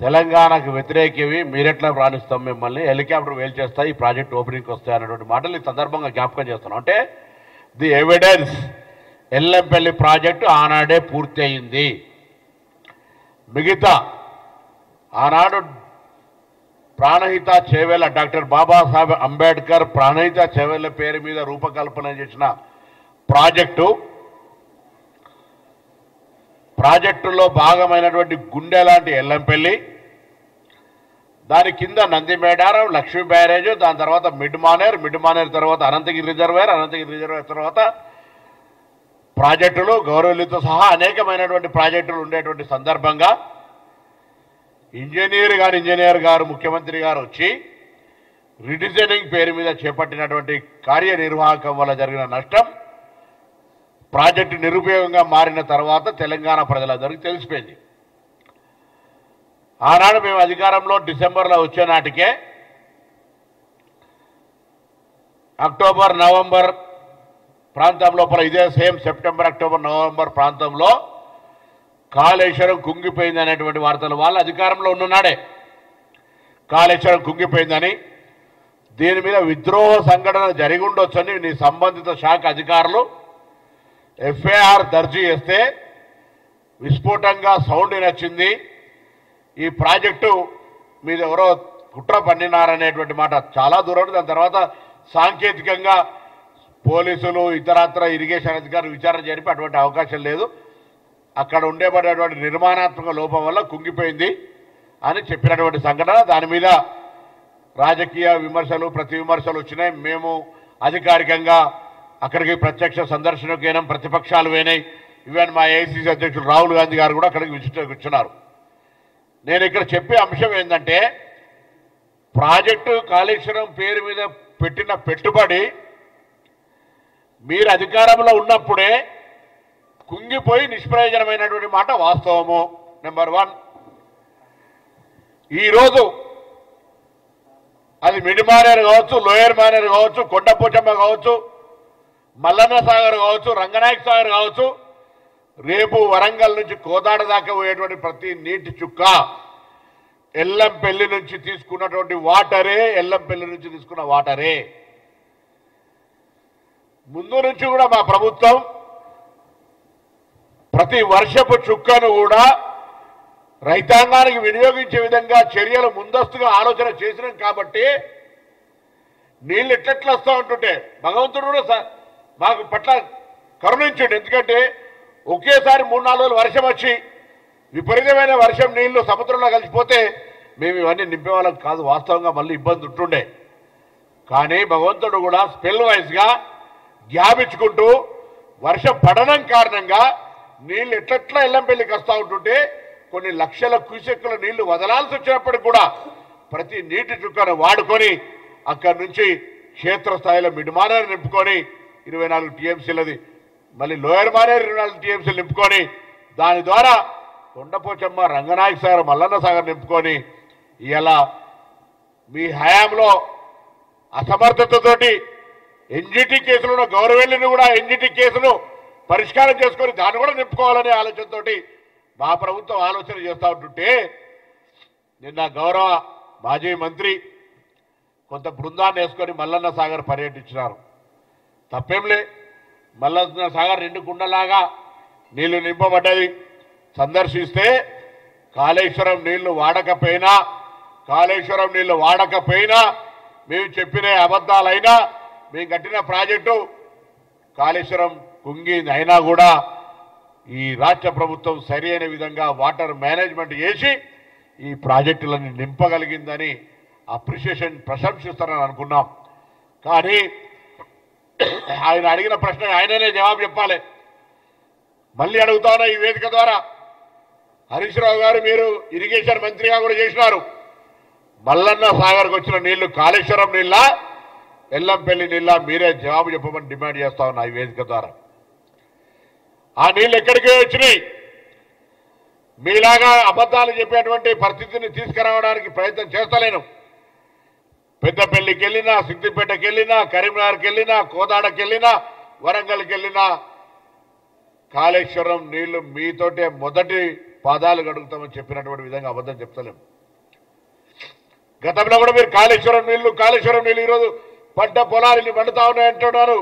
తెలంగాణకు వ్యతిరేకవి మీరెట్లా రాణిస్తాం మిమ్మల్ని హెలికాప్టర్ వేలు చేస్తాయి ఈ ప్రాజెక్ట్ ఓపెనింగ్కి వస్తాయి అన్నటువంటి మాటలు ఈ సందర్భంగా జ్ఞాపకం చేస్తున్నాం అంటే ది ఎవిడెన్స్ ఎల్లంపల్లి ప్రాజెక్టు ఆనాడే పూర్తి అయింది మిగతా ఆనాడు ప్రాణహిత చేవేళ్ళ డాక్టర్ బాబాసాహెబ్ అంబేద్కర్ ప్రాణహిత చేవేళ్ళ పేరు మీద రూపకల్పన చేసిన ప్రాజెక్టు ప్రాజెక్టులో భాగమైనటువంటి గుండె లాంటి ఎల్లంపల్లి దాని కింద నంది మేడారం లక్ష్మీ బ్యారేజ్ దాని తర్వాత మిడ్ మానేర్ మిడ్ మానేర్ తర్వాత అనంతగిరి రిజర్వేర్ అనంతగిరి రిజర్వేర్ తర్వాత ప్రాజెక్టులు గౌరవలితో సహా అనేకమైనటువంటి ప్రాజెక్టులు ఉండేటువంటి సందర్భంగా ఇంజనీర్ గారు ఇంజనీర్ గారు ముఖ్యమంత్రి గారు వచ్చి రిడిజైనింగ్ పేరు మీద చేపట్టినటువంటి కార్యనిర్వాహకం వల్ల జరిగిన నష్టం ప్రాజెక్టు నిరుపయోగంగా మారిన తర్వాత తెలంగాణ ప్రజలందరికీ తెలిసిపోయింది ఆనాడు మేము అధికారంలో డిసెంబర్లో వచ్చే నాటికే అక్టోబర్ నవంబర్ ప్రాంతం లోపల ఇదే సేమ్ సెప్టెంబర్ అక్టోబర్ నవంబర్ ప్రాంతంలో కాళేశ్వరం కుంగిపోయింది అనేటువంటి వార్తలు వాళ్ళు అధికారంలో ఉన్ననాడే కాళేశ్వరం కుంగిపోయిందని దీని మీద విద్రోహ సంఘటన జరిగి ఉండొచ్చని నీ సంబంధిత శాఖ అధికారులు ఎఫ్ఐఆర్ దర్జీ చేస్తే విస్ఫోటంగా సౌండ్ నచ్చింది ఈ ప్రాజెక్టు మీద ఎవరో కుట్ర పన్నినారనేటువంటి మాట చాలా దూరం ఉంది. దాని తర్వాత సాంకేతికంగా పోలీసులు ఇతరత్ర ఇరిగేషన్ అధికారులు విచారణ జరిపి అటువంటి అవకాశం లేదు అక్కడ ఉండేబడేటువంటి నిర్మాణాత్మక లోపం వల్ల కుంగిపోయింది అని చెప్పినటువంటి సంఘటన దాని మీద రాజకీయ విమర్శలు ప్రతి విమర్శలు వచ్చినాయి మేము అధికారికంగా అక్కడికి ప్రత్యక్ష సందర్శనకు పోయినాం ప్రతిపక్షాలు పోయినాయి ఈవెన్ మా ఏఐసీసీ అధ్యక్షుడు రాహుల్ గాంధీ గారు కూడా అక్కడికి విజిట్ కూర్చున్నారు నేను ఇక్కడ చెప్పే అంశం ఏంటంటే ప్రాజెక్టు కాళేశ్వరం పేరు మీద పెట్టిన పెట్టుబడి మీరు అధికారంలో ఉన్నప్పుడే కుంగిపోయి నిష్ప్రయోజనమైనటువంటి మాట వాస్తవము నెంబర్ వన్ ఈరోజు అది మిడి మానేరు కావచ్చు లోయర్ మానేరు కావచ్చు కొండపోచమ్మ కావచ్చు మల్లన్న సాగర్ కావచ్చు రంగనాయక సాగర్ కావచ్చు రేపు వరంగల్ నుంచి కోదాడ దాకా పోయేటువంటి ప్రతి నీటి చుక్క ఎల్లంపల్లి నుంచి తీసుకున్నటువంటి వాటరే ఎల్లంపల్లి నుంచి తీసుకున్న వాటరే ముందు నుంచి కూడా మా ప్రభుత్వం ప్రతి వర్షపు చుక్కను కూడా రైతాంగానికి వినియోగించే విధంగా చర్యలు ముందస్తుగా ఆలోచన చేసినాం కాబట్టి నీళ్ళు ఎట్లెట్లా వస్తూ ఉంటుంటే భగవంతుడు కూడా స- మాకు పట్ల కరుణించండి ఎందుకంటే ఒకేసారి మూడు నాలుగు రోజులు వర్షం వచ్చి విపరీతమైన వర్షం నీళ్లు సముద్రంలో కలిసిపోతే మేము ఇవన్నీ నింపేవాళ్ళం కాదు వాస్తవంగా మళ్ళీ ఇబ్బంది ఉంటుండే కానీ భగవంతుడు కూడా స్పెల్ వైజ్గా గ్యాప్ ఇచ్చుకుంటూ వర్షం పడడం కారణంగా నీళ్లు ఎట్లెట్లా ఎల్లంపల్లికి వస్తూ ఉంటుంటే కొన్ని లక్షల క్యూసెక్కుల నీళ్లు వదలాల్సి వచ్చినప్పటికి కూడా ప్రతి నీటి చుక్కను వాడుకొని అక్కడి నుంచి క్షేత్రస్థాయిలో మిడిమానేరు నింపుకొని ఇరవై నాలుగు టీఎంసీలది మళ్ళీ లోయర్ మానేరు ఇరవై నాలుగు టీఎంసీలు నింపుకొని దాని ద్వారా కొండపోచమ్మ రంగనాయక సాగర్ మల్లన్న సాగర్ నింపుకొని ఇలా మీ హయాంలో అసమర్థతతోటి ఎన్జిటి కేసులను గౌరవెల్లిని కూడా ఎన్జిటి కేసును పరిష్కారం చేసుకొని దాన్ని కూడా నింపుకోవాలనే ఆలోచనతోటి మా ప్రభుత్వం ఆలోచన చేస్తూ ఉంటుంటే నిన్న గౌరవ మాజీ మంత్రి కొంత బృందాన్ని వేసుకొని మల్లన్న సాగర్ పర్యటించినారు తప్పేంలే మల్లన్న సాగర్ నిండు కుండలాగా నీళ్లు నింపబడ్డది సందర్శిస్తే కాళేశ్వరం నీళ్లు వాడకపోయినా కాళేశ్వరం నీళ్లు వాడకపోయినా మేము చెప్పిన అబద్ధాలైనా మేము కట్టిన ప్రాజెక్టు కాళేశ్వరం కుంగింది అయినా కూడా ఈ రాష్ట్ర ప్రభుత్వం సరి అయిన విధంగా వాటర్ మేనేజ్మెంట్ చేసి ఈ ప్రాజెక్టులను నింపగలిగిందని అప్రిషియేషన్ ప్రశంసిస్తారని అనుకున్నాం కానీ ఆయన అడిగిన ప్రశ్న ఆయననే జవాబు చెప్పాలి మళ్ళీ అడుగుతాను ఈ వేదిక ద్వారా హరీష్ రావు గారు మీరు ఇరిగేషన్ మంత్రిగా కూడా చేసినారు మల్లన్న సాగర్కి వచ్చిన నీళ్లు కాళేశ్వరం నీళ్ళ ఎల్లంపల్లి నీళ్ళ మీరే జవాబు చెప్పమని డిమాండ్ చేస్తా ఉన్నా ఈ వేదిక ద్వారా ఆ నీళ్ళు ఎక్కడికి వచ్చినాయి మీలాగా అబద్ధాలు చెప్పేటువంటి పరిస్థితిని తీసుకురావడానికి ప్రయత్నం చేస్తలేను పెద్దపల్లికి వెళ్ళినా సిద్దిపేటకి వెళ్ళినా కరీంనగర్కి వెళ్ళినా కోదాడకి వెళ్ళినా వరంగల్కి వెళ్ళినా కాళేశ్వరం నీళ్లు మీతోటే మొదటి పాదాలు గడుగుతామని చెప్పినటువంటి విధంగా అబద్ధం చెప్తలేం గతంలో కూడా మీరు కాళేశ్వరం నీళ్లు కాళేశ్వరం నీళ్లు ఈరోజు పంట పొలాలని పండుతా ఉన్నాయంటున్నారు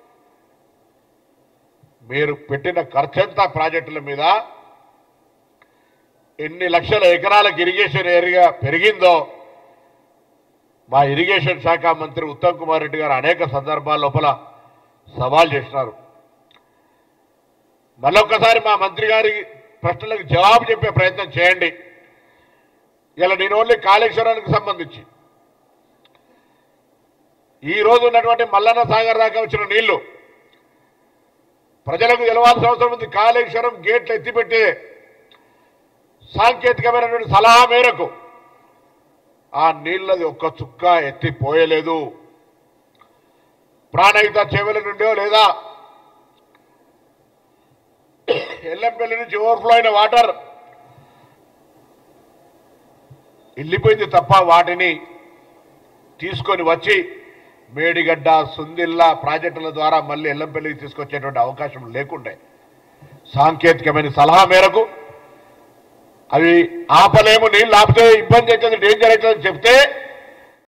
మీరు పెట్టిన ఖర్చంతా ప్రాజెక్టుల మీద ఎన్ని లక్షల ఎకరాలకు ఇరిగేషన్ ఏరియా పెరిగిందో మా ఇరిగేషన్ శాఖ మంత్రి ఉత్తమ్ కుమార్ రెడ్డి గారు అనేక సందర్భాల లోపల సవాల్ చేసినారు మళ్ళొక్కసారి మా మంత్రి గారి ప్రశ్నలకు జవాబు చెప్పే ప్రయత్నం చేయండి ఇలా నేను ఓన్లీ కాళేశ్వరానికి సంబంధించి ఈ రోజు ఉన్నటువంటి మల్లన్న సాగర్ దాకా వచ్చిన నీళ్లు ప్రజలకు తెలవాల్సిన అవసరం ఉంది కాళేశ్వరం గేట్లు ఎత్తిపెట్టి సాంకేతికమైనటువంటి సలహా మేరకు ఆ నీళ్ళది ఒక్క చుక్క ఎత్తిపోయలేదు ప్రాణహిత చెవుల నుండో లేదా ఎల్లంపల్లి నుంచి ఓవర్ఫ్లో అయిన వాటర్ వెళ్ళిపోయింది తప్ప వాటిని తీసుకొని వచ్చి మేడిగడ్డ సుందిల్లా ప్రాజెక్టుల ద్వారా మళ్ళీ ఎల్లంపల్లికి తీసుకొచ్చేటువంటి అవకాశం లేకుండే సాంకేతికమైన సలహా మేరకు అవి ఆపలేము నీళ్ళు ఆపితే ఇబ్బంది అవుతుంది డేంజర్ అవుతుందని చెప్తే